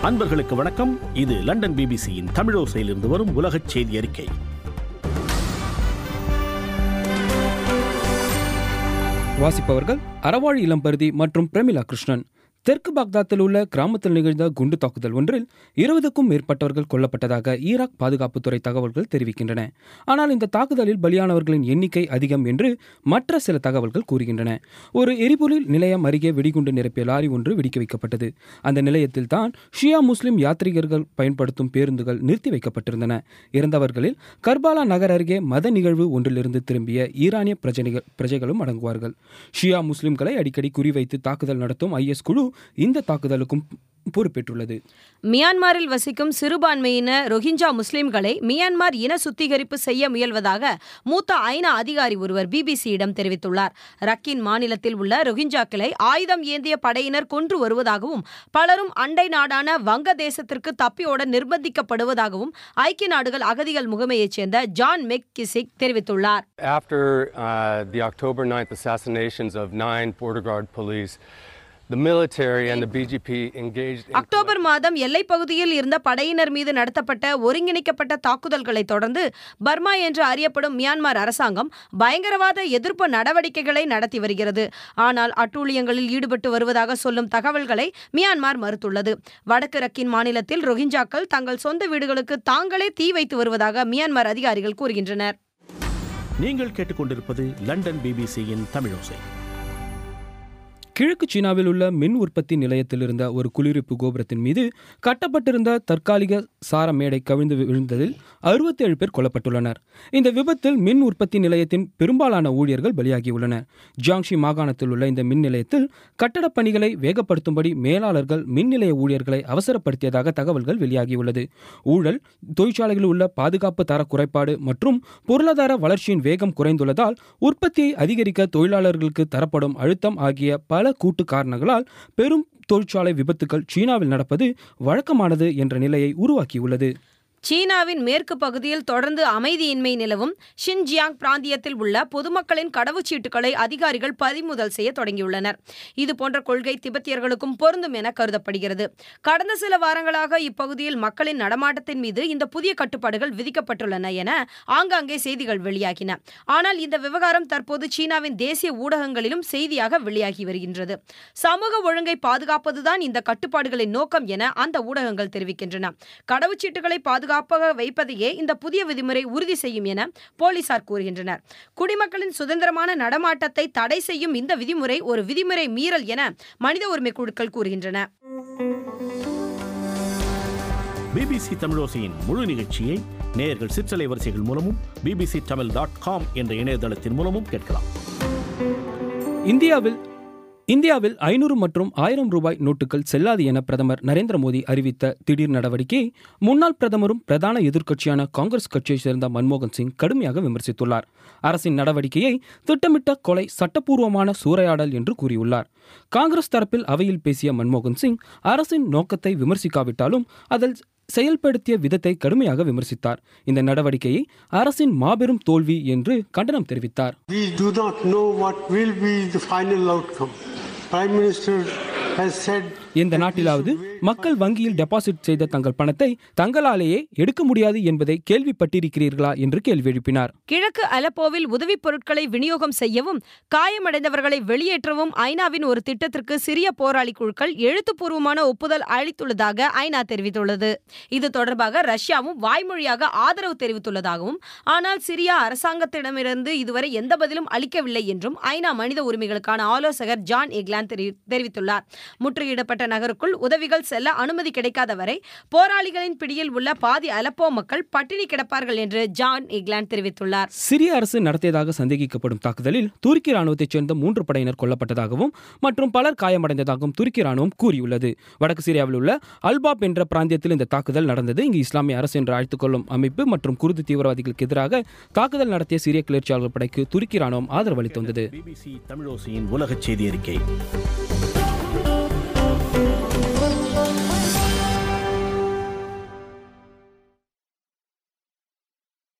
அன்பர்களுக்கு வணக்கம் இது லண்டன் பிபிசியின் தமிழோசையிலிருந்து வரும் உலகச் செய்தி அறிக்கை வாசிப்பவர்கள் அறவாழ் இளம்பருதி மற்றும் பிரமிளா கிருஷ்ணன் தெற்கு பாக்தாத்தில் உள்ள கிராமத்தில் நிகழ்ந்த குண்டு தாக்குதல் ஒன்றில் இருபதுக்கும் மேற்பட்டவர்கள் கொல்லப்பட்டதாக ஈராக் பாதுகாப்புத்துறை தகவல்கள் தெரிவிக்கின்றன ஆனால் இந்த தாக்குதலில் பலியானவர்களின் எண்ணிக்கை அதிகம் என்று மற்ற சில தகவல்கள் கூறுகின்றன ஒரு எரிபொருள் நிலையம் அருகே வெடிகுண்டு நிரப்பிய லாரி ஒன்று வெடிக்க வைக்கப்பட்டது அந்த நிலையத்தில் தான் ஷியா முஸ்லிம் யாத்ரீகர்கள் பயன்படுத்தும் பேருந்துகள் நிறுத்தி வைக்கப்பட்டிருந்தன இறந்தவர்களில் கர்பாலா நகர் அருகே மத நிகழ்வு ஒன்றிலிருந்து திரும்பிய ஈரானிய பிரஜைகள் பிரஜைகளும் அடங்குவார்கள் ஷியா முஸ்லிம்களை அடிக்கடி குறிவைத்து தாக்குதல் நடத்தும் ஐஎஸ் குழு இந்த தாக்குதலுக்கும் பொறுப்பேற்றுள்ளது மியான்மரில் வசிக்கும் சிறுபான்மையின ரொஹிஞ்சா முஸ்லிம்களை மியான்மர் இன சுத்திகரிப்பு செய்ய முயல்வதாக மூத்த ஐநா அதிகாரி ஒருவர் பிபிசியிடம் தெரிவித்துள்ளார் ரக்கின் மாநிலத்தில் உள்ள ரொஹிஞ்சாக்களை ஆயுதம் ஏந்திய படையினர் கொன்று வருவதாகவும் பலரும் அண்டை நாடான வங்கதேசத்திற்கு தப்பியோட நிர்பந்திக்கப்படுவதாகவும் ஐக்கிய நாடுகள் அகதிகள் முகமையைச் சேர்ந்த ஜான் மெக் கிசிக் தெரிவித்துள்ளார் After uh, the October 9th assassinations of nine border guard police, the military and the BGP engaged in October மாதம் எல்லைப் பகுதியில் இருந்த படையினர் மீது நடத்தப்பட்ட ஒருங்கிணைக்கப்பட்ட தாக்குதல்களை தொடர்ந்து பர்மா என்று அறியப்படும் மியான்மர் அரசாங்கம் பயங்கரவாத எதிர்ப்பு நடவடிக்கைகளை நடத்தி வருகிறது ஆனால் அட்டூழியங்களில் ஈடுபட்டு வருவதாக சொல்லும் தகவல்களை மியான்மர் மறுத்துள்ளது வடக்கு ரக்கின் மாநிலத்தில் ரொஹிஞ்சாக்கள் தங்கள் சொந்த வீடுகளுக்கு தாங்களே தீ வைத்து வருவதாக மியான்மர் அதிகாரிகள் கூறுகின்றனர் நீங்கள் கேட்டுக்கொண்டிருப்பது லண்டன் பிபிசியின் தமிழோசை கிழக்கு சீனாவில் உள்ள மின் உற்பத்தி நிலையத்தில் இருந்த ஒரு குளிர்விப்பு கோபுரத்தின் மீது கட்டப்பட்டிருந்த தற்காலிக சார மேடை கவிழ்ந்து விழுந்ததில் அறுபத்தேழு பேர் கொல்லப்பட்டுள்ளனர் இந்த விபத்தில் மின் உற்பத்தி நிலையத்தின் பெரும்பாலான ஊழியர்கள் பலியாகியுள்ளனர் ஜியாங்ஷி மாகாணத்தில் உள்ள இந்த மின் நிலையத்தில் கட்டடப் பணிகளை வேகப்படுத்தும்படி மேலாளர்கள் மின் நிலைய ஊழியர்களை அவசரப்படுத்தியதாக தகவல்கள் வெளியாகியுள்ளது ஊழல் தொழிற்சாலைகளில் உள்ள பாதுகாப்பு தர குறைபாடு மற்றும் பொருளாதார வளர்ச்சியின் வேகம் குறைந்துள்ளதால் உற்பத்தியை அதிகரிக்க தொழிலாளர்களுக்கு தரப்படும் அழுத்தம் ஆகிய பல கூட்டு காரணங்களால் பெரும் தொழிற்சாலை விபத்துக்கள் சீனாவில் நடப்பது வழக்கமானது என்ற நிலையை உருவாக்கியுள்ளது சீனாவின் மேற்கு பகுதியில் தொடர்ந்து அமைதியின்மை நிலவும் ஷின்ஜியாங் பிராந்தியத்தில் உள்ள பொதுமக்களின் கடவுச்சீட்டுகளை அதிகாரிகள் பறிமுதல் செய்ய தொடங்கியுள்ளனர் இது போன்ற கொள்கை திபெத்தியர்களுக்கும் பொருந்தும் என கருதப்படுகிறது கடந்த சில வாரங்களாக இப்பகுதியில் மக்களின் நடமாட்டத்தின் மீது இந்த புதிய கட்டுப்பாடுகள் விதிக்கப்பட்டுள்ளன என ஆங்காங்கே செய்திகள் வெளியாகின ஆனால் இந்த விவகாரம் தற்போது சீனாவின் தேசிய ஊடகங்களிலும் செய்தியாக வெளியாகி வருகின்றது சமூக ஒழுங்கை பாதுகாப்பதுதான் இந்த கட்டுப்பாடுகளின் நோக்கம் என அந்த ஊடகங்கள் தெரிவிக்கின்றன கடவுச்சீட்டுகளை பாதுகாப்பாக வைப்பதையே இந்த புதிய விதிமுறை உறுதி செய்யும் என போலீசார் கூறுகின்றனர் குடிமக்களின் சுதந்திரமான நடமாட்டத்தை தடை செய்யும் இந்த விதிமுறை ஒரு விதிமுறை மீறல் என மனித உரிமை குழுக்கள் கூறுகின்றன பிபிசி தமிழோசையின் முழு நிகழ்ச்சியை நேயர்கள் சிற்றலை வரிசைகள் மூலமும் பிபிசி தமிழ் டாட் காம் என்ற இணையதளத்தின் மூலமும் கேட்கலாம் இந்தியாவில் இந்தியாவில் ஐநூறு மற்றும் ஆயிரம் ரூபாய் நோட்டுகள் செல்லாது என பிரதமர் நரேந்திர மோடி அறிவித்த திடீர் நடவடிக்கையை முன்னாள் பிரதமரும் பிரதான எதிர்க்கட்சியான காங்கிரஸ் கட்சியைச் சேர்ந்த மன்மோகன் சிங் கடுமையாக விமர்சித்துள்ளார் அரசின் நடவடிக்கையை திட்டமிட்ட கொலை சட்டப்பூர்வமான சூறையாடல் என்று கூறியுள்ளார் காங்கிரஸ் தரப்பில் அவையில் பேசிய மன்மோகன் சிங் அரசின் நோக்கத்தை விமர்சிக்காவிட்டாலும் அதில் செயல்படுத்திய விதத்தை கடுமையாக விமர்சித்தார் இந்த நடவடிக்கையை அரசின் மாபெரும் தோல்வி என்று கண்டனம் தெரிவித்தார் We do not know what will be the final outcome. Prime Minister has said எந்த நாட்டிலாவது மக்கள் வங்கியில் டெபாசிட் செய்த தங்கள் பணத்தை தங்களாலேயே எடுக்க முடியாது என்பதை கேள்விப்பட்டிருக்கிறீர்களா என்று கேள்வி எழுப்பினார் கிழக்கு அலப்போவில் உதவிப் பொருட்களை விநியோகம் செய்யவும் காயமடைந்தவர்களை வெளியேற்றவும் ஐநாவின் ஒரு திட்டத்திற்கு சிறிய போராளி குழுக்கள் எழுத்துப்பூர்வமான ஒப்புதல் அளித்துள்ளதாக ஐநா தெரிவித்துள்ளது இது தொடர்பாக ரஷ்யாவும் வாய்மொழியாக ஆதரவு தெரிவித்துள்ளதாகவும் ஆனால் சிரியா அரசாங்கத்திடமிருந்து இதுவரை எந்த பதிலும் அளிக்கவில்லை என்றும் ஐநா மனித உரிமைகளுக்கான ஆலோசகர் ஜான் எக்லான் தெரி- தெரிவித்துள்ளார் முற்றுகையிடப்பட்ட நகருக்குள் உதவிகள் செல்ல அனுமதி கிடைக்காத வரை போராளிகளின் பிடியில் உள்ள பாதி அலப்போ மக்கள் பட்டினி கிடப்பார்கள் என்று ஜான் எக்லான் தெரிவித்துள்ளார் சிரிய அரசு நடத்தியதாக சந்தேகிக்கப்படும் தாக்குதலில் துருக்கி ராணுவத்தைச் சேர்ந்த மூன்று படையினர் கொல்லப்பட்டதாகவும் மற்றும் பலர் காயமடைந்ததாகவும் துருக்கி ராணுவம் கூறியுள்ளது வடக்கு சிரியாவில் உள்ள அல்பாப் என்ற பிராந்தியத்தில் இந்த தாக்குதல் நடந்தது இங்கு இஸ்லாமிய அரசு என்று அழைத்துக் கொள்ளும் அமைப்பு மற்றும் குருது தீவிரவாதிகளுக்கு எதிராக தாக்குதல் நடத்திய சிரிய கிளர்ச்சியாளர் படைக்கு துருக்கி ராணுவம் ஆதரவு அளித்து வந்தது பிபிசி தமிழோசையின் உலகச் செய்தி அறிக்கை